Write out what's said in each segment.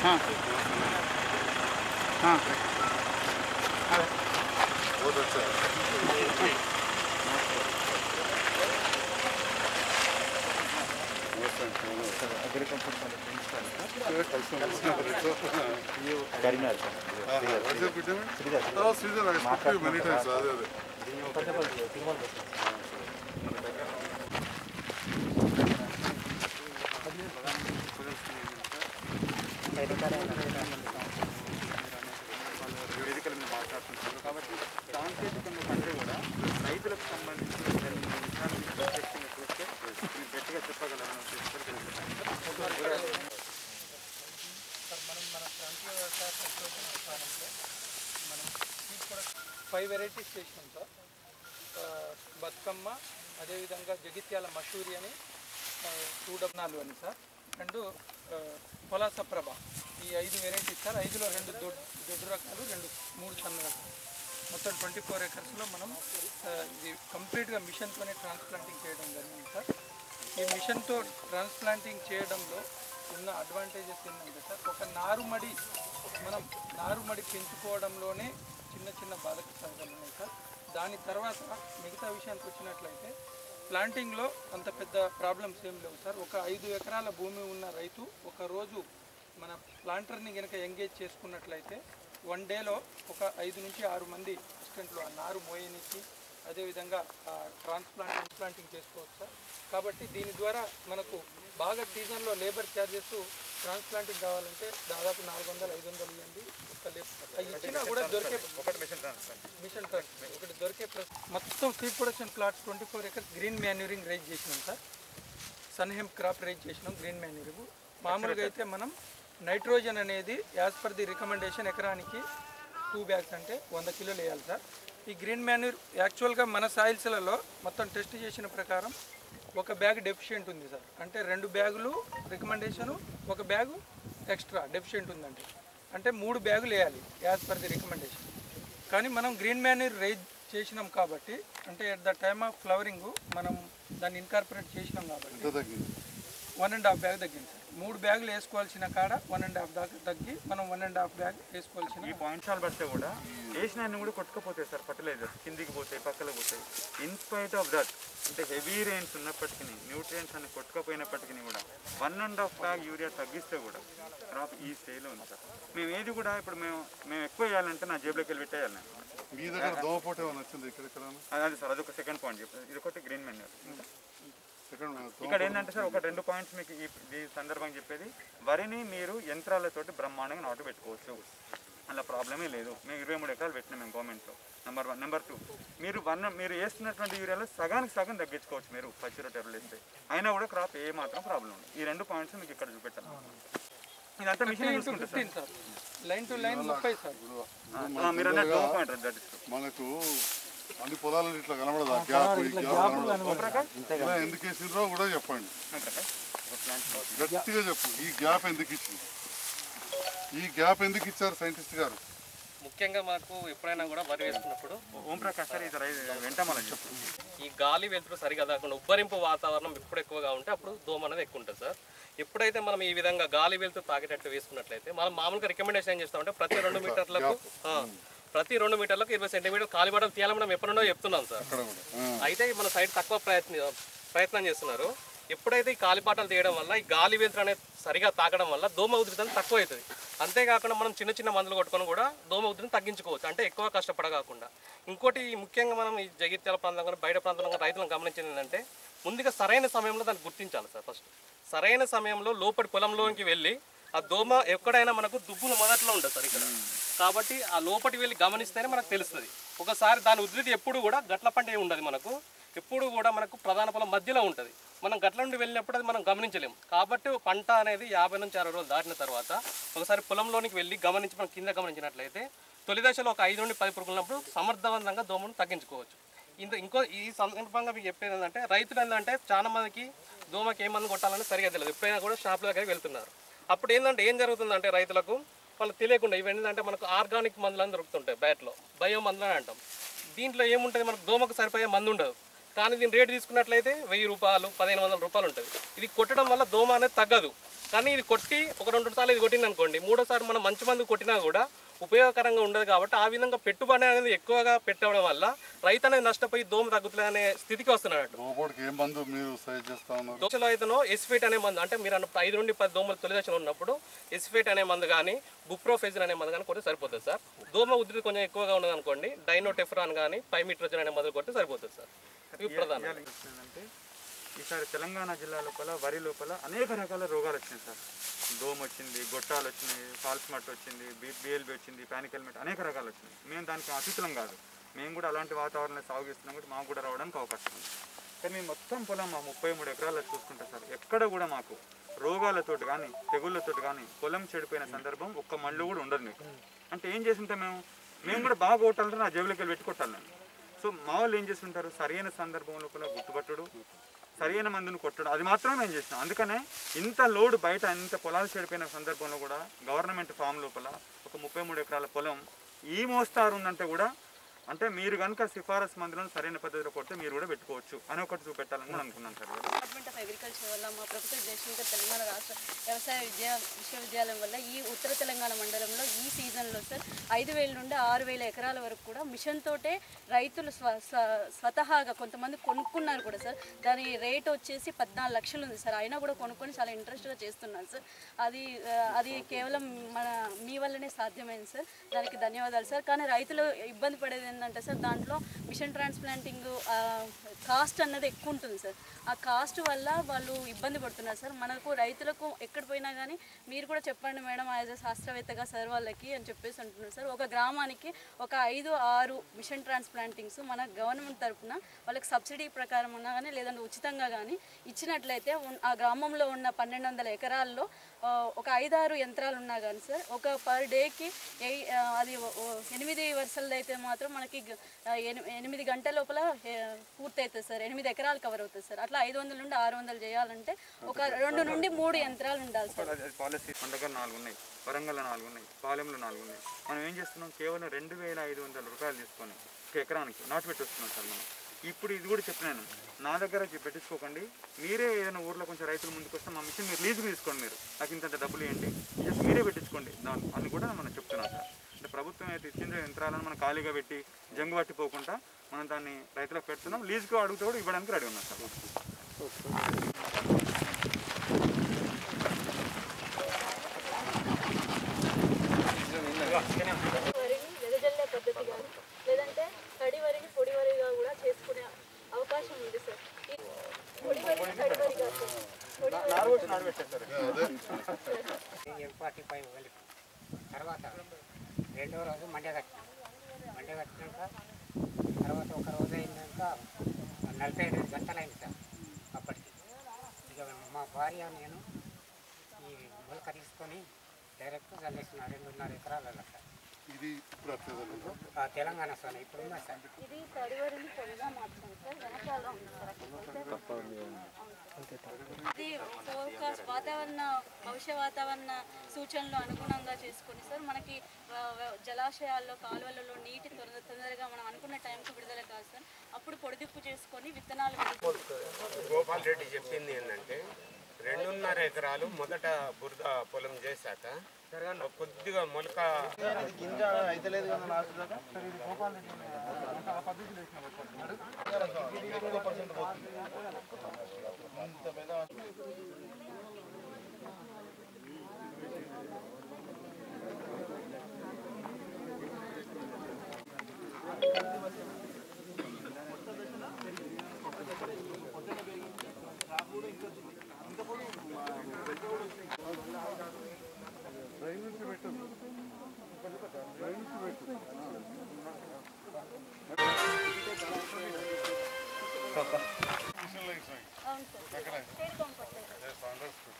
हाँ हाँ बहुत अच्छा है కరీంనగర్ हाँ, हाँ, वैसे पूछे में हाँ, season I spoke to you many times, అదే అదే వేదికల మీద మాట్లాడుతుంటారు కాబట్టి సాంకేతికంగా కంటే కూడా రైతులకు సంబంధించి కొన్ని విషయాలు మీకు ప్రత్యక్షంగా చూస్తే మీరు గట్టిగా చెప్పగలరని ఉద్దేశంతో తెలుస్తున్నాను. ఫైవ్ వెరైటీస్ చేసినాం సార్ ఆ, బతుకమ్మ అదేవిధంగా జగిత్యాల మషూరి అని ఆ, చూడబ్నాలు అని సార్ రెండు ఆ, పొలాస ప్రభ ఈ ఐదు వెరైటీస్ సార్ ఐదులో రెండు దొడ్డు దొడ్డు రకాలు రెండు మూడు సన్న రకాలు మొత్తం ట్వంటీ ఫోర్ ఎకర్స్లో మనం ఆ, ఇది కంప్లీట్గా మిషన్తోనే ట్రాన్స్ప్లాంటింగ్ చేయడం జరిగింది సార్ ఈ మిషన్తో ట్రాన్స్ప్లాంటింగ్ చేయడంలో ఉన్న అడ్వాంటేజెస్ ఏంటంటే సార్ ఒక నారుమడి మనం నారుమడి పెంచుకోవడంలోనే చిన్న చిన్న బాధక సాధనలు ఉన్నాయి సార్ దాని తర్వాత మిగతా విషయానికి వచ్చినట్లయితే ప్లాంటింగ్లో అంత పెద్ద ప్రాబ్లమ్స్ ఏం లేవు సార్ ఒక ఐదు ఎకరాల భూమి ఉన్న రైతు ఒక రోజు మన ప్లాంటర్ని కనుక ఎంగేజ్ చేసుకున్నట్లయితే వన్ డేలో ఒక ఐదు నుంచి ఆరు మంది అసిస్టెంట్లు ఆ నారు మోయనికి అదేవిధంగా ట్రాన్స్ప్లాంట్ ట్రాన్స్ప్లాంటింగ్ చేసుకోవచ్చు సార్ కాబట్టి దీని ద్వారా మనకు బాగా సీజన్లో లేబర్ ఛార్జెస్ ట్రాన్స్ప్లాంటింగ్ కావాలంటే దాదాపు నాలుగు వందలు ఐదు వందలు ఇవ్వండి ఒక లేబర్ అవి ఇచ్చినా కూడా దొరికే ఒకటి మిషన్ ట్రాన్స్ఫర్ మిషన్ ట్రక్ ఒకటి దొరికే ప్లస్ మొత్తం seed production plots twenty four acres green manuring raise చేసినాం sir sun hemp crop raise చేసినాం గ్రీన్ మ్యాన్యూరింగ్ మామూలుగా అయితే మనం నైట్రోజన్ అనేది యాజ్ పర్ ది రికమెండేషన్ ఎకరానికి టూ బ్యాగ్స్ అంటే వంద కిలోలు వేయాలి సార్ ఈ గ్రీన్ మ్యాన్యూర్ యాక్చువల్గా మన సాయిల్స్లలో మొత్తం టెస్ట్ చేసిన ప్రకారం ఒక బ్యాగ్ డెఫిషియెంట్ ఉంది సార్ అంటే రెండు బ్యాగులు రికమెండేషను ఒక బ్యాగు ఎక్స్ట్రా డెఫిషియెంట్ ఉందండి అంటే మూడు బ్యాగులు వేయాలి యాజ్ పర్ ది రికమెండేషన్ కానీ మనం గ్రీన్ మ్యాన్యూర్ రేజ్ చేసినాం కాబట్టి అంటే at the time of flowering మనం దాన్ని ఇన్కార్పొరేట్ చేసినాం కాబట్టి ఎంత తగ్గింది వన్ అండ్ హాఫ్ బ్యాగ్ తగ్గింది సార్ మూడు బ్యాగులు వేసుకోవాల్సిన కాడ వన్ అండ్ హాఫ్ దాకా తగ్గి మనం వన్ అండ్ హాఫ్ బ్యాగ్ వేసుకోవాల్సిన ఈ పాయింట్స్ బట్టి కూడా వేసిన కూడా కొట్టుకుపోతాయి సార్ ఫర్టిలైజర్ కిందికి పోతాయి పక్కలకు పోతాయి ఇన్ స్పైట్ ఆఫ్ దట్ అంటే హెవీ రెయిన్స్ ఉన్నప్పటికీ న్యూట్రియంట్స్ అన్ని కొట్టుకపోయినప్పటికీ కూడా one and half bag urea తగ్గిస్తే కూడా క్రాప్ ఈ స్టేలో ఉంది సార్ మేము ఏది కూడా ఇప్పుడు మేము మేము ఎక్కువ వేయాలంటే నా జేబులోకి వెళ్ళి పెట్టేయాలి నేను. మీ దగ్గర దోమపోటు ఏమైనా వచ్చింది ఇక్కడ ఇక్కడ అది అది సార్ అదొక సెకండ్ పాయింట్ చెప్పారు ఇది ఒకటి గ్రీన్ మెన్యూర్ సెకండ్ ఇక్కడ ఏంటంటే సార్ ఒక రెండు పాయింట్స్ మీకు ఈ ఈ సందర్భంగా చెప్పేది వరిని మీరు యంత్రాలతోటి బ్రహ్మాండంగా నాటు పెట్టుకోవచ్చు అలా ప్రాబ్లమే లేదు మేము ఇరవై మూడు ఎకరాలు పెట్టినాం మేము గవర్నమెంట్లో నెంబర్ వన్ నెంబర్ టూ మీరు వన్ మీరు వేస్తున్నటువంటి యూరియాలో సగానికి సగం తగ్గించుకోవచ్చు మీరు పచ్చి రొట్టెలు వేస్తే అయినా కూడా క్రాప్ ఏ మాత్రం ప్రాబ్లం ఉంది ఈ రెండు పాయింట్స్ మీకు ఇక్కడ చూపెట్టాను ఇదంతా మిషన్ చూసుకుంటుంది fifteen sir line to line ముప్పై సార్ సార్ మీరు అన్నట్టు పాయింట్ దట్ ఇస్ మనకు అన్ని పొలాలు ఇట్లా కనబడదా గ్యాప్ ఈ గ్యాప్ కనబడదా ఇలా ఎందుకు వేసిండ్రో కూడా చెప్పండి గట్టిగా చెప్పు ఈ గ్యాప్ ఎందుకు ఇచ్చింది ఈ గ్యాప్ ఎందుకు ఇచ్చారు సైంటిస్ట్ గారు ముఖ్యంగా మనకు ఎప్పుడైనా కూడా వరి వేసుకున్నప్పుడు ఓం ప్రకాష్ సార్ ఇది రై- వెంటమలని చెప్పు ఈ గాలి వెలుతురు సరిగా కాకుండా ఉబ్బరింపు వాతావరణం ఎప్పుడు ఎక్కువగా ఉంటే అప్పుడు దోమ అనేది ఎక్కువ ఉంటుంది సార్ ఎప్పుడైతే మనం ఈ విధంగా గాలి వెలుతురు తాగేటట్టు వేసుకున్నట్లయితే మనం మామూలుగా రికమెండేషన్ ఏం చేస్తామంటే ప్రతి రెండు మీటర్లకు ఆ, ప్రతి రెండు మీటర్లకు ఇరవై సెంటీమీటర్ కాలి బట్టలు తీయాలని మనం ఎప్పటి నుండో చెప్తున్నాం సార్ అక్కడ కూడా ఆ. అయితే మన సైడ్ తక్కువ ప్రయత్న ప్రయత్నం చేస్తున్నారు ఎప్పుడైతే ఈ గాలిపాటలు తీయడం వల్ల ఈ గాలి వెలుతురు అనేది సరిగా తాకడం వల్ల దోమ ఉధృతం తక్కువ అవుతుంది అంతేకాకుండా మనం చిన్న చిన్న మందులు కొట్టుకొని కూడా దోమ ఉధృతం తగ్గించుకోవచ్చు అంటే ఎక్కువ కష్టపడకాకుండా ఇంకోటి ముఖ్యంగా మనం ఈ జగిత్యాల ప్రాంతంలో కానీ బయట ప్రాంతంలో కానీ రైతులను గమనించింది ఏంటంటే ముందుగా సరైన సమయంలో దాన్ని గుర్తించాలి సార్ ఫస్ట్ సరైన సమయంలో లోపలి పొలంలోకి వెళ్ళి ఆ దోమ ఎక్కడైనా మనకు దుబ్బులు మొదట్లో ఉంటుంది సార్ ఇక్కడ కాబట్టి ఆ లోపలికి వెళ్ళి గమనిస్తేనే మనకు తెలుస్తుంది ఒకసారి దాని ఉధృతి ఎప్పుడు కూడా గట్ల పంట ఏమి ఉండదు మనకు ఎప్పుడు కూడా మనకు ప్రధాన పొలం మధ్యలో ఉంటుంది మనం గట్ల నుండి వెళ్ళినప్పుడు అది మనం గమనించలేము కాబట్టి పంట అనేది యాభై నుంచి అరవై రోజులు దాటిన తర్వాత ఒకసారి పొలంలోనికి వెళ్ళి గమనించి మనం కింద గమనించినట్లయితే తొలి దశలో ఒక ఐదు నుండి పది పురుగులున్నప్పుడు సమర్థవంతంగా దోమను తగ్గించుకోవచ్చు ఇంత ఇంకో ఈ సందర్భంగా మీకు చెప్పేది ఏంటంటే రైతులు ఏంటంటే చాలా మందికి దోమకి ఏ మందు కొట్టాలని సరిగా తెలియదు ఎప్పుడైనా కూడా షాపుల దగ్గరికి వెళ్తున్నారు అప్పుడు ఏంటంటే ఏం జరుగుతుందంటే రైతులకు వాళ్ళకి తెలియకుండా ఇవి ఏంటంటే మనకు ఆర్గానిక్ మందులు అని దొరుకుతుంటాయి బయటలో బయో మందులు అని అంటాం దీంట్లో ఏముంటుంది మనకు దోమకు సరిపోయే మందు ఉండదు కానీ దీని రేట్ తీసుకున్నట్లయితే వెయ్యి రూపాయలు పదిహేను వందల రూపాయలు ఉంటుంది ఇది కొట్టడం వల్ల దోమ అనేది తగ్గదు కానీ ఇది కొట్టి ఒక రెండు సార్లు ఇది కొట్టింది అనుకోండి మూడోసారి మనం మంచి మందు కొట్టినా కూడా ఉపయోగకరంగా ఉండదు కాబట్టి ఆ విధంగా పెట్టుబడి అనేది ఎక్కువగా పెట్టడం వల్ల రైతు అనేది నష్టపోయి దోమ తగ్గుతుంది అనే స్థితికి వస్తున్నాడు రోబోట్కి ఏ మందు మీరు సజెస్ట్ చేస్తా ఉన్నారు దోశలో అయితేనో ఎస్ఫేట్ అనే మందు అంటే మీరు అన్నప్పుడు ఐదు నుండి పది దోమలు తొలి దశలో ఉన్నప్పుడు ఎస్ఫేట్ అనే మందు కానీ బుప్రోఫెజిన్ అనే మందు కానీ కొడితే సరిపోతుంది సార్ దోమ ఉధృతి కొంచెం ఎక్కువగా ఉన్నది అనుకోండి డైనోటెఫ్రాన్ కానీ పైమిట్రోజన్ అనే మందు కొడితే సరిపోతుంది సార్ ఇవి ప్రధానం ఇవాళ ఏంటంటే ఈసారి తెలంగాణ జిల్లా లోపల వరి లోపల అనేక రకాల రోగాలు వచ్చినాయి సార్ దోమ వచ్చింది గొట్టాలు వచ్చినాయి ఫాల్స్ మట్ వచ్చింది బి బిఎల్బి వచ్చింది పానిక్ హెల్మెట్ అనేక రకాలు వచ్చినాయి మేము దానికి అతిథులం కాదు మేము కూడా అలాంటి వాతావరణంలో సాగు చేస్తున్నాం కూడా మాకు కూడా రావడానికి అవకాశం ఉంది కానీ మేము మొత్తం పొలం మా ముప్పై మూడు ఎకరాల్లో చూసుకుంటాం సార్ ఎక్కడ కూడా మాకు రోగాలతోటి కానీ తెగుళ్ళతోటి కానీ పొలం చెడిపోయిన సందర్భం ఒక్క మళ్ళు కూడా ఉండదు మీకు అంటే ఏం చేస్తుంటాం మేము మేము కూడా బాగా కొట్టాలంటే నా జేబులోకి వెళ్ళి పెట్టి కొట్టాలి నేను సో మా వాళ్ళు ఏం చేస్తుంటారు సరైన సందర్భంలో కూడా గుర్తుపట్టడు సరైన మందును కొట్టడం అది మాత్రమే మేము చేసినాం అందుకనే ఇంత లోడ్ బయట ఇంత పొలాలు చెడిపోయిన సందర్భంలో కూడా గవర్నమెంట్ ఫామ్ లోపల ఒక ముప్పై మూడు ఎకరాల పొలం ఈ మోస్తారు ఉందంటే కూడా అంటే మీరు కనుక సిఫారసు మందులను సరైన పద్ధతిలో కొడితే మీరు కూడా పెట్టుకోవచ్చు అని ఒకటి చూపెట్టాలని కూడా అనుకున్నాను సార్ డిపార్ట్మెంట్ ఆఫ్ అగ్రికల్చర్ వల్ల మా ప్రొఫెసర్ జయశంకర్ తెలంగాణ రాష్ట్ర వ్యవసాయ విద్యా విశ్వవిద్యాలయం వల్ల ఈ ఉత్తర తెలంగాణ మండలంలో ఈ సీజన్లో సార్ ఐదు వేల నుండి ఆరు వేల ఎకరాల వరకు కూడా మిషన్ తోటే రైతులు స్వ స్వ- స్వతహాగా కొంతమంది కొనుక్కున్నారు కూడా సార్ దాని రేట్ వచ్చేసి పద్నాలుగు లక్షలు ఉంది సార్ అయినా కూడా కొనుక్కొని చాలా ఇంట్రెస్ట్గా చేస్తున్నారు సార్ అది ఆ, అది కేవలం మన మీ వల్లనే సాధ్యమైంది సార్ దానికి ధన్యవాదాలు సార్ కానీ రైతులు ఇబ్బంది పడేది ఏంటంటే సార్ దాంట్లో మిషన్ ట్రాన్స్ప్లాంటింగ్ కాస్ట్ అన్నది ఎక్కువ ఉంటుంది సార్ ఆ కాస్ట్ వల్ల వాళ్ళు ఇబ్బంది పడుతున్నారు సార్ మనకు రైతులకు ఎక్కడ పోయినా కానీ మీరు కూడా చెప్పండి మేడం యాజ్ ఎ శాస్త్రవేత్తగా సార్ వాళ్ళకి అని చెప్పేసి అంటున్నారు సార్ ఒక గ్రామానికి ఒక ఐదు ఆరు మిషన్ ట్రాన్స్ప్లాంటింగ్స్ మన గవర్నమెంట్ తరఫున వాళ్ళకి సబ్సిడీ ప్రకారం ఉన్నా కానీ లేదంటే ఉచితంగా కానీ ఇచ్చినట్లయితే ఉన్- ఆ గ్రామంలో ఉన్న పన్నెండు వందల ఎకరాల్లో ఆ, ఒక ఐదారు యంత్రాలు ఉన్నా కానీ సార్ ఒక పర్ డేకి ఎయి ఆ, అది ఓ- ఓ- ఎనిమిది వరుసలది అయితే మాత్రం మనకి గ- ఆ, ఎని- ఎనిమిది గంటల లోపల ఏ, పూర్తి అవుతుంది సార్ ఎనిమిది ఎకరాలు కవర్ అవుతుంది సార్ అట్లా ఐదు వందల నుండి ఆరు వందలు చేయాలంటే ఒక రెండు నుండి మూడు యంత్రాలు ఉండాలి సార్ అది పాలసీ పండగలు నాలుగు ఉన్నాయి వరంగల్ నాలుగు ఉన్నాయి పాలెంలో నాలుగు ఉన్నాయి మనం ఏం చేస్తున్నాం కేవలం రెండు వేల ఐదు వందల రూపాయలు తీసుకొని ఒక ఎకరానికి నాటు పెట్టి వస్తున్నాం సార్ మనం ఇప్పుడు ఇది కూడా చెప్పినాను నా దగ్గర చె- పెట్టించుకోకండి మీరే ఏదైనా ఊర్లో కొంచెం రైతులు ముందుకు వస్తే మా మిషన్ మీరు లీజుకు తీసుకోండి మీరు నాకు ఇంత డబ్బులు ఇవ్వండి జస్ట్ మీరే పెట్టించుకోండి దాని అని కూడా మనం చెప్తున్నాం సార్ అంటే ప్రభుత్వం అయితే ఇచ్చిన యంత్రాలను మనం ఖాళీగా పెట్టి జంగు పట్టిపోకుండా మనం దాన్ని రైతులకు పెడుతున్నాం లీజుకు అడుగుతూ కూడా ఇవ్వడానికి రెడీ ఉన్నాం సార్ వరిని వెదజల్లే పద్ధతి కానీ లేదంటే తడి వరిని పొడి వరిగా కూడా చేసుకునే అవకాశం ఉంది సార్ ఈ పొడి వరిని తడి వరి కాదు సార్ పొడి వరి ఫార్టీ ఫైవ్ కలిపి తర్వాత రెండో రోజు మండే కట్టినాం మండే కట్టినాక తర్వాత ఒక రోజు అయినాక నలభై ఐదు గంటలు అయింది సార్ అప్పటికి ఇక మా భార్య నేను ఈ మొలక తీసుకొని డైరెక్ట్ చల్లేసిన రెండున్నర ఎకరాలలో సార్ ఇది ఇప్పుడు వచ్చేది ఆ తెలంగాణ సార్ ఇప్పుడు ఉందా సార్ ఇది తడి వరిని పొడిగా మార్చాం సార్ వెనకాల ఉంది సార్ అక్కడ ఇది ఫోర్కాస్ట్ వాతావరణ భవిష్య వాతావరణ సూచనలు అనుగుణంగా చేసుకొని సార్ మనకి ఆ, వ- జలాశయాల్లో కాలువలలో నీటి తొందర తొందరగా మనం అనుకున్న టైంకి విడుదల కాదు సార్ అప్పుడు పొడిదిప్పు చేసుకొని విత్తనాలు విడుదల గోపాల్ రెడ్డి చెప్పింది ఏంటంటే రెండున్నర ఎకరాలు మొదట బురద పొలం చేశాక కొద్దిగా మొలక మిషన్లో ఇచ్చినాయి అవును సార్ ఎక్కడ స్టేట్ కంఫర్ట్ Yes, understood.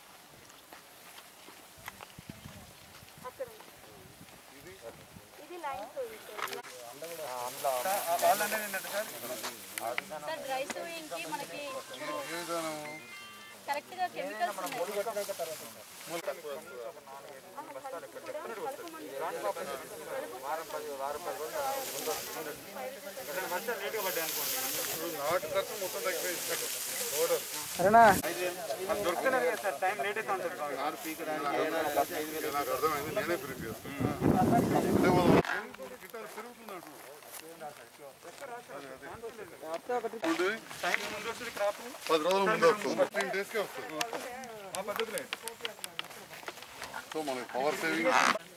అక్కడ ఉంది. ఇది లైన్ సోయింగ్ సార్ వాళ్ళు అనేది ఏంటంటే సార్ సార్ డ్రై సోయింగ్ కి మనకి ఇప్పుడు ఏ విధానం కరెక్ట్ గా కెమికల్స్ ఉన్నాయి వర్షాలు లేట్గా పడ్డాయి అనుకోండి నాటు ఖర్చు మొత్తం తగ్గిపోయింది టోటల్ అది దొరకలేదు కదా సార్ టైం లేట్ అయితే ఉంటుంది నాకు అర్థమైంది నేనే ప్రింట్ చేస్తాను అంటే వాళ్ళు గిటార్ పెరుగుతున్నట్టు ఉంటుంది. టైం ముందు వస్తుంది క్రాప్ పది రోజుల ముందు వస్తుంది ఫిఫ్టీన్ డేస్కే వస్తుంది ఆ పద్ధతిలో సో మనకి పవర్ సేవింగ్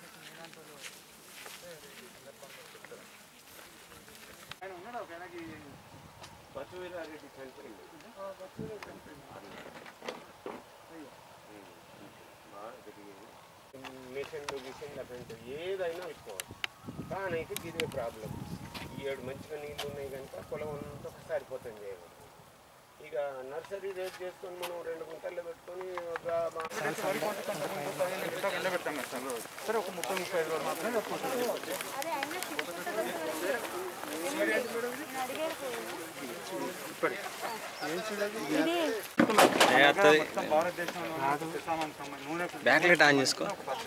మిషన్లు గిషన్లు అటువంటి ఏదైనా పెట్టుకోవచ్చు కానీ అయితే ఇదే ప్రాబ్లం ఈ ఏడు మంచిగా నీళ్ళు ఉన్నాయి కనుక పొలం అంతా సరిపోతుంది చేయడం ఇక నర్సరీ రేట్ చేసుకొని మనం రెండు గుంటల్లో పెట్టుకొని ఒక మా- ఎండబెట్టాం కదా సార్ సరే ఒక ముప్పై ముప్పై ఐదు రోజులు మాత్రమే పెట్టుకుంటాం మొత్తం భారతదేశంలో కిసాన్ సంబంధించి నూనె బ్యాక్ లైట్ ఆన్ చేసుకో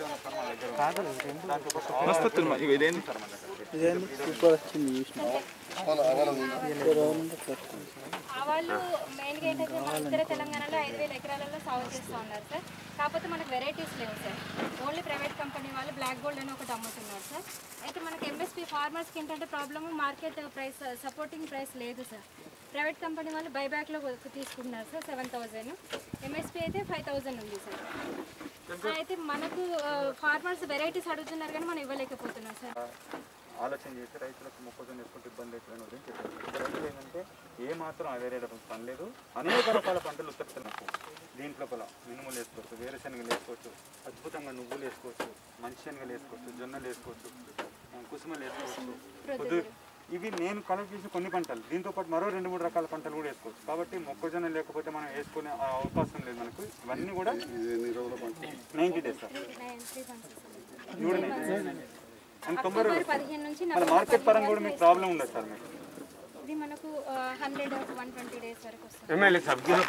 వాళ్ళు మెయిన్గా ఏంటంటే మన ఉత్తర తెలంగాణలో ఐదు వేల ఎకరాలలో సాగు చేస్తూ ఉన్నారు సార్ కాకపోతే మనకు వెరైటీస్ లేవు సార్ ఓన్లీ ప్రైవేట్ కంపెనీ వాళ్ళు బ్లాక్ గోల్డ్ అని ఒకటి అమ్ముతున్నారు సార్ అయితే మనకి ఎంఎస్పీ ఫార్మర్స్కి ఏంటంటే problem market price supporting price లేదు సార్ ప్రైవేట్ కంపెనీ వాళ్ళు బైబ్యాక్లో తీసుకుంటున్నారు సార్ సెవెన్ థౌజండ్ ఎంఎస్పీ అయితే ఫైవ్ థౌజండ్ ఉంది సార్ అయితే మనకు ఫార్మర్స్ వెరైటీస్ అడుగుతున్నారు కానీ మనం ఇవ్వలేకపోతున్నాం సార్ ఆలోచన చేసి రైతులకు మొక్కజొన్న వేసుకుంటే ఇబ్బంది అవుతుందని ఉదయం చెప్పారు రైతులు ఏంటంటే ఏ మాత్రం అవేరేటప్పుడు పని లేదు అనేక రకాల పంటలు ఉత్పత్తులకు దీంట్లో కూడా మినుములు వేసుకోవచ్చు వేరుశనగలు వేసుకోవచ్చు అద్భుతంగా నువ్వులు వేసుకోవచ్చు మంచి శనగలు వేసుకోవచ్చు జొన్నలు వేసుకోవచ్చు ఆ, కుసుమలు వేసుకోవచ్చు పొద్దు ఇవి నేను కలెక్ట్ చేసిన కొన్ని పంటలు దీంతో పాటు మరో రెండు మూడు రకాల పంటలు కూడా వేసుకోవచ్చు కాబట్టి మొక్కజొన్న లేకపోతే మనం వేసుకునే ఆ అవకాశం లేదు మనకు ఇవన్నీ కూడా నైంటీ డేస్ సార్ ఇవి కూడా 90 days. అండ్ తొంభై అక్టోబర్ రోజులు పదిహేను నుంచి మన నవంబర్ మార్కెట్ పరంగా కూడా మీకు ప్రాబ్లం ఉండదు సార్ మీకు ఇది మనకు హండ్రెడ్ వన్ ట్వంటీ డేస్ వరకు వస్తుంది ఎమ్మెల్యే సభ్యులు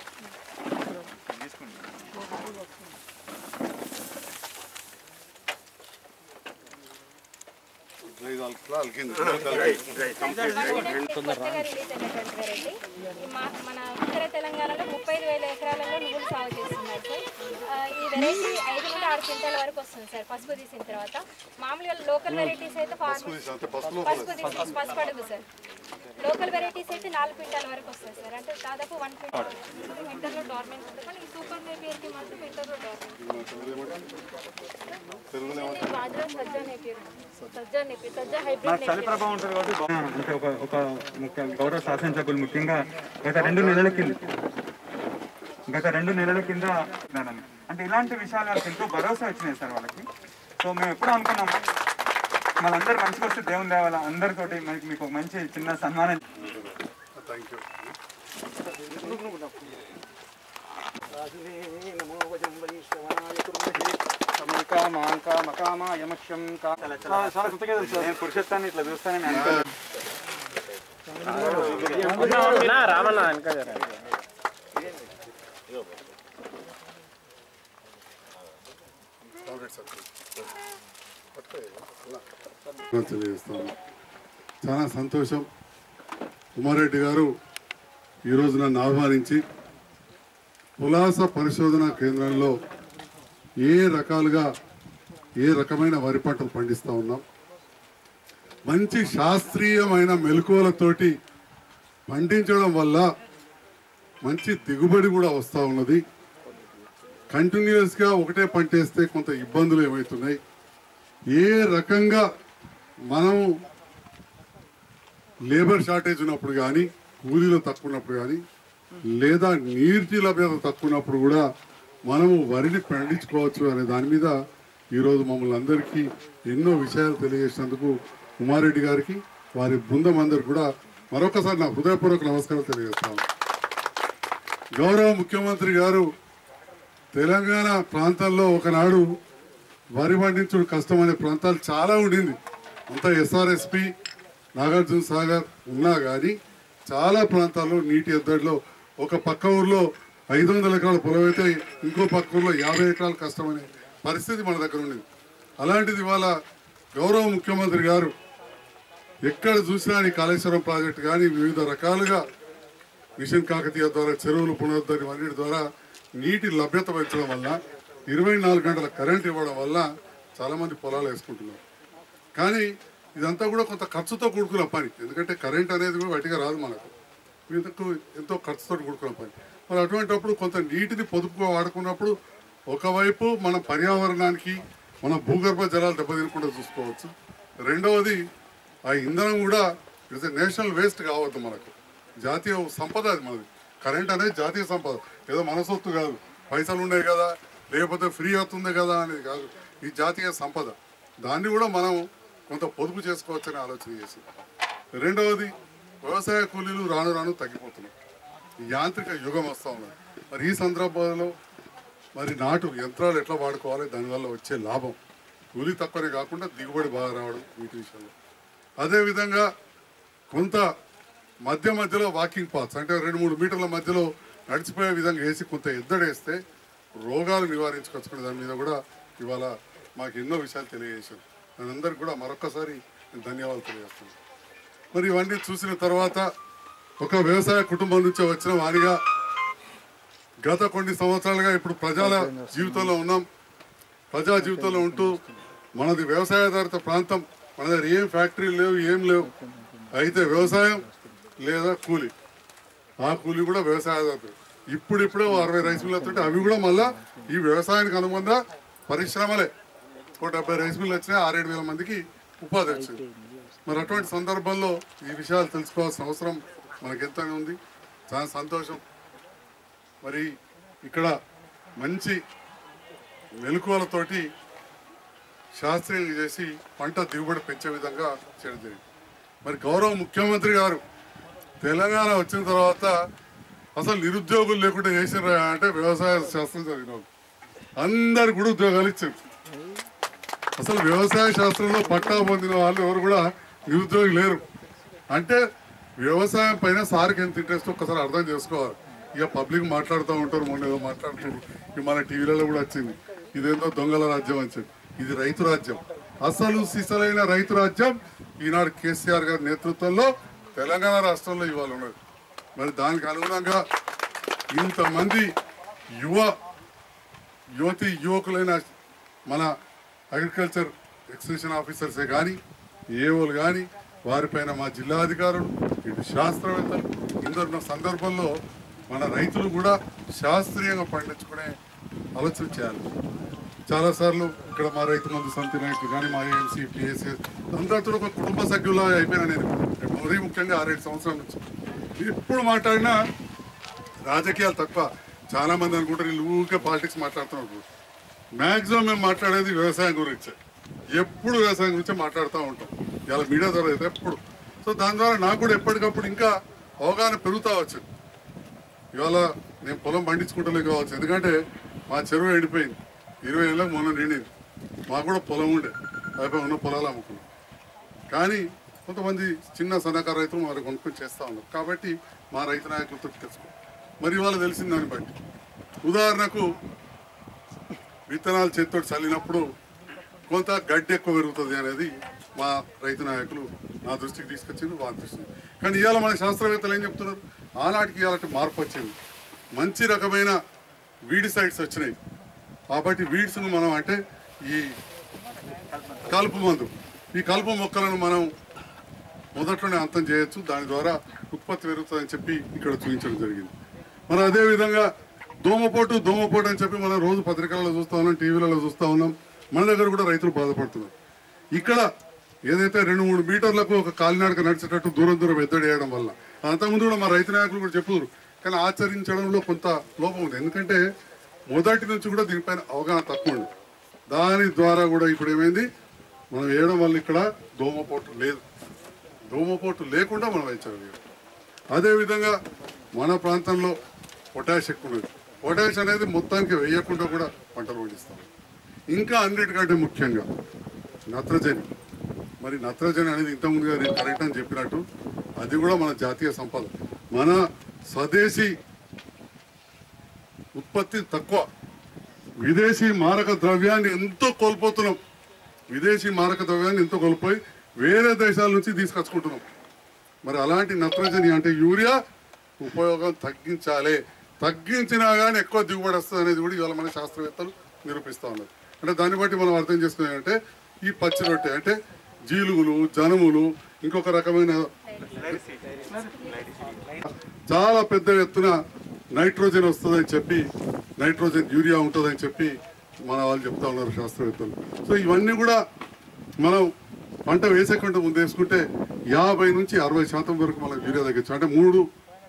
ఐదు అల్కిలా అలికింది కొత్తగా రిలీజ్ అయినటువంటి వెరైటీ మా- మన ఉత్తర తెలంగాణలో ముప్పై ఐదు వేల ఎకరాలలో నువ్వులు సాగు చేస్తున్నారు సార్ ఆ, ఈ వెరైటీ ఐదు నుండి ఆరు క్వింటాల వరకు వస్తుంది సార్ పసుపు తీసిన తర్వాత మామూలుగా లోకల్ వెరైటీస్ అయితే ఫార్మర్ అంటే పసుపులో పసుపు తీసి పసుపు అడుగు సార్ లోకల్ వెరైటీస్ అయితే నాలుగు క్వింటాల వరకు వస్తుంది సార్ అంటే దాదాపు వన్ క్వింటాల్ వింటర్లో డార్మెంట్ ఉంటుంది కానీ ఈ సూపర్ నేపియర్కి మాత్రం వింటర్లో డార్మెంట్ తెలుగులో ఇది బాజ్రా సజ్జా నేపియర్ సజ్జా నేపియర్ సజ్జా నాకు హైబ్రిడ్ చలి ప్రభావం ఉంటుంది కాబట్టి బా- అంటే ఒక ఒక ముఖ్య గౌరవ శాసనసభ్యులు ముఖ్యంగా గత రెండు నెలల కింద గత రెండు నెలల కింద ఉన్నానని. అంటే ఇలాంటి విషయాలు వాళ్ళకి ఎంతో భరోసా వచ్చినాయి సార్ వాళ్ళకి సో మేము ఎప్పుడు అనుకున్నాం వాళ్ళందరూ మంచిగా వస్తే దేవుని దేవాల అందరితోటి మనకి మీకు ఒక మంచి చిన్న సన్మానం థ్యాంక్ యూ నేను పురుషత్వాన్ని ఇట్లా చూస్తానని అనుకోలేదు రామన్న వెనక జర. తెలియజేస్తాను చాలా సంతోషం ఉమారెడ్డి గారు ఈరోజు నన్ను ఆహ్వానించి పులాస పరిశోధన కేంద్రంలో ఏ రకాలుగా ఏ రకమైన వరి పంటలు పండిస్తూ ఉన్నాం మంచి శాస్త్రీయమైన మెలకువలతోటి పండించడం వల్ల మంచి దిగుబడి కూడా వస్తూ ఉన్నది కంటిన్యూస్గా ఒకటే పంట వేస్తే కొంత ఇబ్బందులు ఏమవుతున్నాయి ఏ రకంగా మనం లేబర్ షార్టేజ్ ఉన్నప్పుడు కానీ కూలీలు తక్కువ ఉన్నప్పుడు కానీ లేదా నీటి లభ్యత తక్కువ ఉన్నప్పుడు కూడా మనము వరిని పండించుకోవచ్చు అనే దాని మీద ఈరోజు మమ్మల్ని అందరికీ ఎన్నో విషయాలు తెలియజేసినందుకు ఉమారెడ్డి గారికి వారి బృందం అందరికి కూడా మరొకసారి నా హృదయపూర్వక నమస్కారం తెలియజేస్తాను గౌరవ ముఖ్యమంత్రి గారు తెలంగాణ ప్రాంతంలో ఒకనాడు వరి పండించుడు కష్టమనే ప్రాంతాలు చాలా ఉండింది అంతా ఎస్ఆర్ఎస్పి నాగార్జున సాగర్ ఉన్నా కానీ చాలా ప్రాంతాల్లో నీటి ఎద్దడిలో ఒక పక్క ఊర్లో ఐదు వందల ఎకరాల పొలం అయితే ఇంకో పక్క ఊర్లో యాభై ఎకరాలు కష్టమనే పరిస్థితి మన దగ్గర ఉండింది అలాంటిది ఇవాళ గౌరవ ముఖ్యమంత్రి గారు ఎక్కడ చూసినా ఈ కాళేశ్వరం ప్రాజెక్టు కానీ వివిధ రకాలుగా మిషన్ కాకతీయ ద్వారా చెరువులు పునరుద్ధరణ అన్నిటి ద్వారా నీటి లభ్యత పెంచడం వల్ల ఇరవై నాలుగు గంటల కరెంట్ ఇవ్వడం వల్ల చాలా మంది పొలాలు వేసుకుంటున్నారు కానీ ఇదంతా కూడా కొంత ఖర్చుతో కూడుకున్న పని ఎందుకంటే కరెంట్ అనేది కూడా బయటగా రాదు మనకు ఇంతకు ఎంతో ఖర్చుతో కూడుకున్న పని మరి అటువంటిప్పుడు కొంత నీటిని పొదుపుగా వాడుకున్నప్పుడు ఒకవైపు మన పర్యావరణానికి మన భూగర్భ జలాలు దెబ్బతినకుండా చూసుకోవచ్చు రెండవది ఆ ఇంధనం కూడా ఇట్స్ నేషనల్ వేస్ట్ కావద్దు మనకు జాతీయ సంపద అది మనది కరెంట్ అనేది జాతీయ సంపద ఏదో మన సొత్తు కాదు పైసలు ఉన్నాయి కదా లేకపోతే ఫ్రీ అవుతుంది కదా అనేది కాదు ఈ జాతీయ సంపద దాన్ని కూడా మనం కొంత పొదుపు చేసుకోవచ్చని ఆలోచన చేసి రెండవది వ్యవసాయ కూలీలు రాను రాను తగ్గిపోతున్నాయి ఈ యాంత్రిక యుగం వస్తూ ఉన్నది మరి ఈ సందర్భంలో మరి నాటు యంత్రాలు ఎట్లా వాడుకోవాలి దానివల్ల వచ్చే లాభం కూలీ తక్కువనే కాకుండా దిగుబడి బాగా రావడం వీటి విషయంలో అదేవిధంగా కొంత మధ్య మధ్యలో వాకింగ్ పాత్స్ అంటే రెండు మూడు మీటర్ల మధ్యలో నడిచిపోయే విధంగా వేసి కొంత ఎద్దడేస్తే రోగాలు నివారించుకొచ్చుకునే దాని మీద కూడా ఇవాళ మాకు ఎన్నో విషయాలు తెలియజేశారు అందరికి కూడా మరొకసారి నేను ధన్యవాదాలు తెలియజేస్తున్నాను మరి ఇవన్నీ చూసిన తర్వాత ఒక వ్యవసాయ కుటుంబం నుంచి వచ్చిన వారిగా గత కొన్ని సంవత్సరాలుగా ఇప్పుడు ప్రజల జీవితంలో ఉన్నాం ప్రజా జీవితంలో ఉంటూ మనది వ్యవసాయాధారిత ప్రాంతం మన దగ్గర ఏం ఫ్యాక్టరీలు లేవు ఏం లేవు అయితే వ్యవసాయం లేదా కూలి ఆ కూలి కూడా వ్యవసాయాధారిత ఇప్పుడిప్పుడే ఓ అరవై రైస్ మిల్లు వస్తుంటే అవి కూడా మళ్ళా ఈ వ్యవసాయానికి అనుబంధ పరిశ్రమలే ఒక డెబ్బై రైస్ మిల్లు వచ్చినాయి ఆరేడు వేల మందికి ఉపాధి వచ్చింది మరి అటువంటి సందర్భంలో ఈ విషయాలు తెలుసుకోవాల్సిన అవసరం మనకెంత ఉంది చాలా సంతోషం మరి ఇక్కడ మంచి మెలకువలతోటి శాస్త్రీయంగా చేసి పంట దిగుబడి పెంచే విధంగా చేయడం జరిగింది మరి గౌరవ ముఖ్యమంత్రి గారు తెలంగాణ వచ్చిన తర్వాత అసలు నిరుద్యోగులు లేకుండా చేసిన అంటే వ్యవసాయ శాస్త్రం చదివిన వాళ్ళు అందరు కూడా ఉద్యోగాలు ఇచ్చారు అసలు వ్యవసాయ శాస్త్రంలో పట్టా పొందిన వాళ్ళు ఎవరు కూడా నిరుద్యోగి లేరు అంటే వ్యవసాయం పైన సార్కి ఎంత ఇంట్రెస్ట్ ఒక్కసారి అర్థం చేసుకోవాలి ఇక పబ్లిక్ మాట్లాడుతూ ఉంటారు మొన్న ఏదో మాట్లాడుతున్నారు ఇక మన టీవీలలో కూడా వచ్చింది ఇదేందో దొంగల రాజ్యం అని చెప్పి ఇది రైతు రాజ్యం అసలు సిసలైన రైతు రాజ్యం ఈనాడు కేసీఆర్ గారి నేతృత్వంలో తెలంగాణ రాష్ట్రంలో ఇవాళ ఉన్నది మరి దానికి అనుగుణంగా ఇంతమంది యువ యువతి యువకులైన మన అగ్రికల్చర్ ఎక్స్టెన్షన్ ఆఫీసర్సే కానీ ఏఓలు కానీ వారిపైన మా జిల్లా అధికారులు ఇటు శాస్త్రవేత్తలు ఇందరున్న సందర్భంలో మన రైతులు కూడా శాస్త్రీయంగా పండించుకునే ఆలోచన చేయాలి చాలాసార్లు ఇక్కడ మా రైతు మందు సమితి నాయకులు కానీ మా ఏఎంసీ పిఎస్సీ అందరితో ఒక కుటుంబ సభ్యులా అయిపోయినా నేను మరీ ముఖ్యంగా ఆరేడు సంవత్సరాల నుంచి ఎప్పుడు మాట్లాడినా రాజకీయాలు తక్కువ చాలా మంది అనుకుంటారు వీళ్ళు ఊరికే పాలిటిక్స్ మాట్లాడుతున్నారు మ్యాక్సిమం మేము మాట్లాడేది వ్యవసాయం గురించి ఎప్పుడు వ్యవసాయం గురించి మాట్లాడుతూ ఉంటాం ఇలా మీడియా ద్వారా అయితే ఎప్పుడు సో దాని ద్వారా నాకు కూడా ఎప్పటికప్పుడు ఇంకా అవగాహన పెరుగుతూ వచ్చింది ఇవాళ నేను పొలం పండించుకుంటలే కావచ్చు ఎందుకంటే మా చెరువు ఎండిపోయింది ఇరవై ఏళ్ళకి మొన్న నిండింది మాకు కూడా పొలం ఉండే అయిపోయి ఉన్న పొలాలు అమ్ముకున్నాం కానీ కొంతమంది చిన్న సన్నకారు రైతులు వారు కొనుక్కొని చేస్తూ ఉన్నారు కాబట్టి మా రైతు నాయకులతో తెలుసుకో మరి ఇవాళ తెలిసింది దాన్ని బట్టి ఉదాహరణకు విత్తనాలు చేతితో చల్లినప్పుడు కొంత గడ్డి ఎక్కువ పెరుగుతుంది అనేది మా రైతు నాయకులు నా దృష్టికి తీసుకొచ్చింది వారి దృష్టికి కానీ ఇవాళ మన శాస్త్రవేత్తలు ఏం చెప్తున్నారు ఆనాటికి ఇవాళ మార్పు వచ్చింది మంచి రకమైన వీడి సైడ్స్ వచ్చినాయి కాబట్టి వీడ్స్ను మనం అంటే ఈ కలుపు మందు ఈ కలుపు మొక్కలను మనం మొదట్లోనే అంతం చేయొచ్చు దాని ద్వారా ఉత్పత్తి పెరుగుతుందని చెప్పి ఇక్కడ చూపించడం జరిగింది మరి అదే విధంగా దోమపోటు దోమపోటు అని చెప్పి మనం రోజు పత్రికలలో చూస్తా ఉన్నాం టీవీలలో చూస్తా ఉన్నాం మన దగ్గర కూడా రైతులు బాధపడుతున్నారు ఇక్కడ ఏదైతే రెండు మూడు మీటర్లకు ఒక కాలినాడక నడిచేటట్టు దూరం దూరం ఎద్దడేయడం వల్ల అంతకుముందు కూడా మా రైతు నాయకులు కూడా చెప్పుదురు కానీ ఆచరించడంలో కొంత లోపం ఉంది ఎందుకంటే మొదటి నుంచి కూడా దీనిపైన అవగాహన తక్కువ ఉంది దాని ద్వారా కూడా ఇప్పుడు ఏమైంది మనం వేయడం వల్ల ఇక్కడ దోమపోటు లేదు దోమపోటు లేకుండా మనం వేయించగలిగాం అదేవిధంగా మన ప్రాంతంలో పొటాష్ ఎక్కువ ఉన్నది పొటాష్ అనేది మొత్తానికి వేయకుండా కూడా పంటలు పండిస్తాం ఇంకా అన్నిటికంటే ముఖ్యంగా నత్రజని మరి నత్రజని అనేది ఇంతకుముందుగా నేను కరెక్ట్ అని చెప్పినట్టు అది కూడా మన జాతీయ సంపద మన స్వదేశీ ఉత్పత్తి తక్కువ విదేశీ మారక ద్రవ్యాన్ని ఎంతో కోల్పోతున్నాం విదేశీ మారక ద్రవ్యాన్ని ఎంతో కోల్పోయి వేరే దేశాల నుంచి తీసుకొచ్చుకుంటున్నాం మరి అలాంటి నత్రజని అంటే యూరియా ఉపయోగం తగ్గించాలి తగ్గించినా కానీ ఎక్కువ దిగుబడి వస్తుంది అనేది కూడా ఇవాళ మన శాస్త్రవేత్తలు నిరూపిస్తూ ఉన్నారు అంటే దాన్ని బట్టి మనం అర్థం చేసుకున్నామంటే ఈ పచ్చి రొట్టె అంటే జీలుగులు జనములు ఇంకొక రకమైన చాలా పెద్ద ఎత్తున నైట్రోజన్ వస్తుందని చెప్పి నైట్రోజన్ యూరియా ఉంటుందని చెప్పి మన వాళ్ళు చెప్తా ఉన్నారు శాస్త్రవేత్తలు సో ఇవన్నీ కూడా మనం పంట వేసే కంటే ముందు వేసుకుంటే యాభై నుంచి అరవై శాతం వరకు మనం యూరియా తగ్గచ్చు అంటే మూడు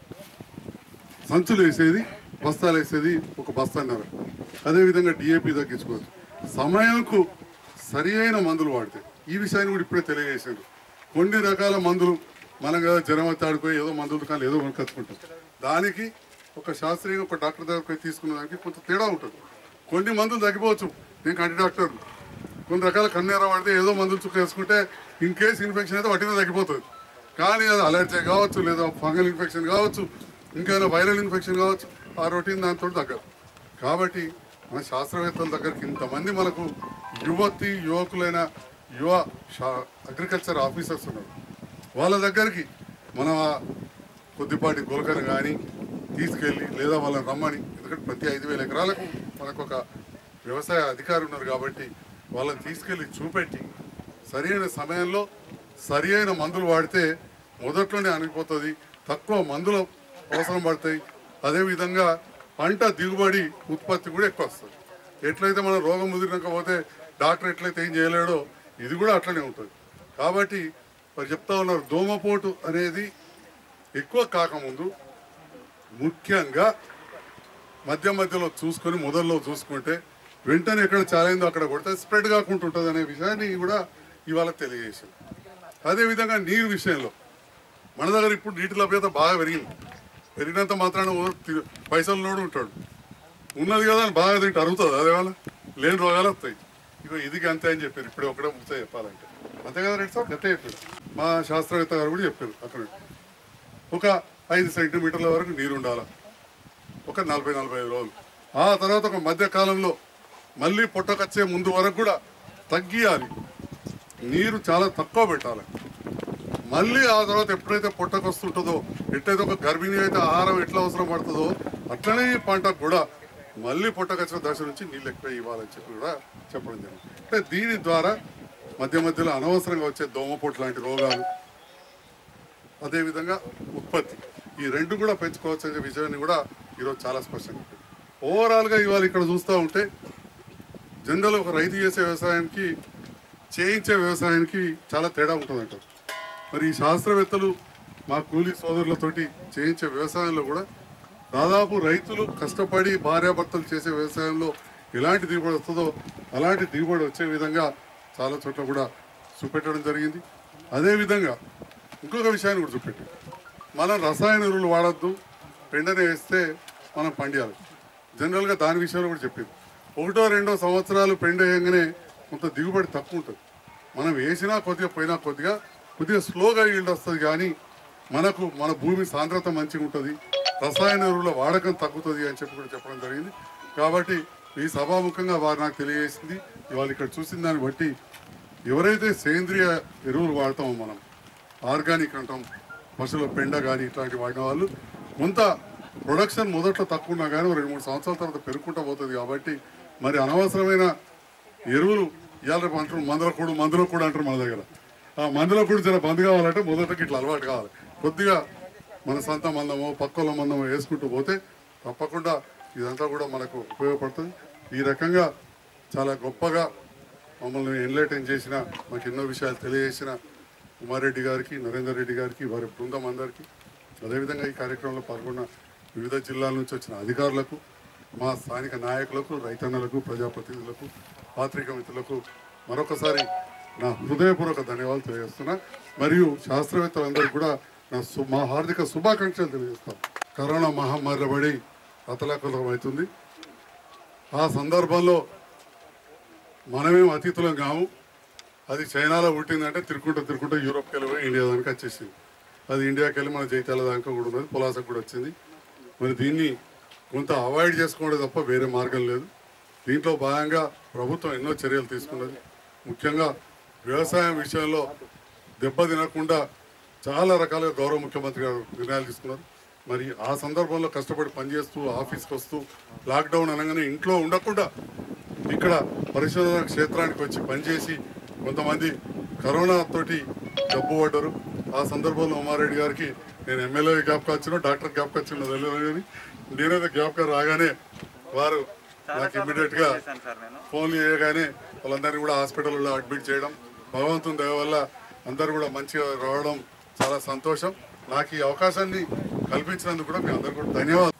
సంచులు వేసేది బస్తాలు వేసేది ఒక బస్తాన్నర అదేవిధంగా డిఏపి తగ్గించుకోవచ్చు సమయంకు సరి అయిన మందులు వాడితే ఈ విషయాన్ని కూడా ఇప్పుడే తెలియజేశారు కొన్ని రకాల మందులు మనం కదా జ్వరం వచ్చి ఆడుకోయి ఏదో మందులు కానీ ఏదో కొనుకొచ్చుకుంటాం దానికి ఒక శాస్త్రీయంగా ఒక డాక్టర్ దగ్గర పోయి తీసుకున్న దానికి కొంత తేడా ఉంటుంది కొన్ని మందులు తగ్గిపోవచ్చు నేను కంటి డాక్టర్ కొన్ని రకాల కన్నీర పడితే ఏదో మందులు చుక్క వేసుకుంటే ఇన్ కేస్ ఇన్ఫెక్షన్ అయితే వట్టిన తగ్గిపోతుంది కానీ అది అలర్జీ కావచ్చు లేదా ఫంగల్ ఇన్ఫెక్షన్ కావచ్చు ఇంకేమైనా వైరల్ ఇన్ఫెక్షన్ కావచ్చు ఆ రొటీన్ దాంతో తగ్గదు కాబట్టి మన శాస్త్రవేత్తల దగ్గరికి ఇంతమంది మనకు యువతి యువకులైన యువ శా- అగ్రికల్చర్ ఆఫీసర్స్ ఉన్నారు వాళ్ళ దగ్గరికి మన కొద్దిపాటి గులకని కానీ తీసుకెళ్ళి లేదా వాళ్ళని రమ్మని ఎందుకంటే ప్రతి ఐదు వేల ఎకరాలకు మనకు ఒక వ్యవసాయ అధికారి ఉన్నారు కాబట్టి వాళ్ళని తీసుకెళ్ళి చూపెట్టి సరైన సమయంలో సరి అయిన మందులు వాడితే మొదట్లోనే అనిగిపోతుంది తక్కువ మందులు అవసరం పడతాయి అదేవిధంగా పంట దిగుబడి ఉత్పత్తి కూడా ఎక్కువ వస్తుంది ఎట్లయితే మనం రోగం ముదిరినాక పోతే డాక్టర్ ఎట్లయితే ఏం చేయలేడో ఇది కూడా అట్లనే ఉంటుంది కాబట్టి మరి చెప్తా ఉన్నారు దోమపోటు అనేది ఎక్కువ కాకముందు ముఖ్యంగా మధ్య మధ్యలో చూసుకొని మొదల్లో చూసుకుంటే వెంటనే ఎక్కడ చాలైందో అక్కడ కొడితే స్ప్రెడ్ కాకుండా ఉంటుంది అనే విషయాన్ని కూడా ఇవాళ తెలియజేసింది అదేవిధంగా నీరు విషయంలో మన దగ్గర ఇప్పుడు నీటి లభ్యత బాగా పెరిగింది పెరిగినంత మాత్రాన ఓ తి- పైసలు నోడు ఉంటాడు ఉన్నది కదా అని బాగా తింటే అరుగుతుంది అదే వాళ్ళ లేని రోగాలు వస్తాయి ఇగో ఇది అంతే అని చెప్పారు ఇప్పుడే ఒకటే ముచ్చ చెప్పాలంటే అంతే కదా రెడ్డి సార్ గట్టే చెప్పారు మా శాస్త్రవేత్త గారు కూడా చెప్పారు అక్కడ ఒక ఐదు సెంటీమీటర్ల వరకు నీరు ఉండాలి ఒక నలభై నలభై ఐదు రోజులు ఆ తర్వాత ఒక మధ్య కాలంలో మళ్ళీ పుట్టకొచ్చే ముందు వరకు కూడా తగ్గియాలి నీరు చాలా తక్కువ పెట్టాలి మళ్ళీ ఆ తర్వాత ఎప్పుడైతే పుట్టకొస్తుంటుందో ఎట్లయితే ఒక గర్భిణి అయితే ఆహారం ఎట్లా అవసరం పడుతుందో అట్లనే ఈ పంటకు కూడా మళ్ళీ పుట్టకొచ్చిన దశ నుంచి నీళ్ళు ఎక్కువ ఇవ్వాలని చెప్పి కూడా చెప్పడం జరిగింది అంటే దీని ద్వారా మధ్య మధ్యలో అనవసరంగా వచ్చే దోమపోటు లాంటి రోగాలు అదేవిధంగా ఉత్పత్తి ఈ రెండు కూడా పెంచుకోవచ్చు అనే విషయాన్ని కూడా ఈరోజు చాలా స్పష్టంగా ఉంది. ఓవరాల్గా ఇవాళ ఇక్కడ చూస్తూ ఉంటే జనరల్ ఒక రైతు చేసే వ్యవసాయానికి చేయించే వ్యవసాయానికి చాలా తేడా ఉంటుందంట మరి ఈ శాస్త్రవేత్తలు మా కూలీ సోదరులతోటి చేయించే వ్యవసాయంలో కూడా దాదాపు రైతులు కష్టపడి భార్యాభర్తలు చేసే వ్యవసాయంలో ఎలాంటి దిగుబడి వస్తుందో అలాంటి దిగుబడి వచ్చే విధంగా చాలా చోట్ల కూడా చూపెట్టడం జరిగింది అదేవిధంగా ఇంకొక విషయాన్ని కూడా చూపెట్టాం మనం రసాయన ఎరువులు వాడద్దు పెండనే వేస్తే మనం పండియాలి జనరల్గా దాని విషయంలో కూడా చెప్పింది ఒకటో రెండో సంవత్సరాలు పెండ వేయగానే కొంత దిగుబడి తక్కువ ఉంటుంది మనం వేసినా కొద్దిగా పోయినా కొద్దిగా కొద్దిగా స్లోగా ఈల్డ్ వస్తుంది కానీ మనకు మన భూమి సాంద్రత మంచిగా ఉంటుంది రసాయన ఎరువుల వాడకం తగ్గుతుంది అని చెప్పి కూడా చెప్పడం జరిగింది కాబట్టి ఈ సభాముఖంగా వారు నాకు తెలియజేసింది ఇవాళ ఇక్కడ చూసిన దాన్ని బట్టి ఎవరైతే సేంద్రియ ఎరువులు వాడతామో మనం ఆర్గానిక్ అంటాం పశువుల పెండ కానీ ఇట్లాంటి వాడిన వాళ్ళు కొంత ప్రొడక్షన్ మొదట్లో తక్కువ ఉన్నా కానీ రెండు మూడు సంవత్సరాల తర్వాత పెరుగుకుంటూ పోతుంది కాబట్టి మరి అనవసరమైన ఎరువులు ఇవాళ రేపు అంటారు మందుల కూడా మందులో కూడా అంటారు మన దగ్గర ఆ మందులో కూడా జర బంద్ కావాలంటే మొదటకి ఇట్లా అలవాటు కావాలి కొద్దిగా మన సొంత మందమో పక్కల మందమో వేసుకుంటూ పోతే తప్పకుండా ఇదంతా కూడా మనకు ఉపయోగపడుతుంది ఈ రకంగా చాలా గొప్పగా మమ్మల్ని ఎన్లైటన్ చేసిన మాకు ఎన్నో విషయాలు తెలియజేసిన ఉమారెడ్డి గారికి నరేందర్ రెడ్డి గారికి వారి బృందం అందరికీ అదేవిధంగా ఈ కార్యక్రమంలో పాల్గొన్న వివిధ జిల్లాల నుంచి వచ్చిన అధికారులకు మా స్థానిక నాయకులకు రైతన్నలకు ప్రజాప్రతినిధులకు పాత్రిక మిత్రులకు మరొకసారి నా హృదయపూర్వక ధన్యవాదాలు తెలియజేస్తున్నా మరియు శాస్త్రవేత్తలందరికీ కూడా నా సు మా హార్దిక శుభాకాంక్షలు తెలియజేస్తాను కరోనా మహమ్మారిలో పడి అతలాకులం అవుతుంది ఆ సందర్భంలో మనమేం అతిథులం కాము అది చైనాలో పుట్టిందంటే తిరుక్కుంటూ తిరుక్కుంటూ యూరోప్కి వెళ్ళి పోయి ఇండియా దానికి వచ్చేసింది అది ఇండియాకి వెళ్ళి మన జైత్యాల దాకా కూడా ఉన్నది పులాసకు కూడా వచ్చింది మరి దీన్ని కొంత అవాయిడ్ చేసుకోవడం తప్ప వేరే మార్గం లేదు దీంట్లో భాగంగా ప్రభుత్వం ఎన్నో చర్యలు తీసుకున్నది ముఖ్యంగా వ్యవసాయం విషయంలో దెబ్బ తినకుండా చాలా రకాలుగా గౌరవ ముఖ్యమంత్రి గారు నిర్ణయాలు తీసుకున్నారు మరి ఆ సందర్భంలో కష్టపడి పనిచేస్తూ ఆఫీస్కి వస్తూ లాక్డౌన్ అనగానే ఇంట్లో ఉండకుండా ఇక్కడ పరిశోధన క్షేత్రానికి వచ్చి పనిచేసి కొంతమంది కరోనా తోటి జబ్బు పడ్డారు ఆ సందర్భంలో ఉమారెడ్డి గారికి నేను ఎమ్మెల్యే జ్ఞాపకం వచ్చిన డాక్టర్ జ్ఞాపకం వచ్చిన తెలియదు కానీ నేనైతే జ్ఞాపకం రాగానే వారు నాకు ఇమ్మీడియట్ గా చేశాను సార్ నేను ఫోన్లు చేయగానే వాళ్ళందరినీ కూడా హాస్పిటల్లో అడ్మిట్ చేయడం భగవంతుని దయ వల్ల అందరూ కూడా మంచిగా రావడం చాలా సంతోషం నాకు ఈ అవకాశాన్ని కల్పించినందుకు కూడా మీ అందరికీ కూడా ధన్యవాదాలు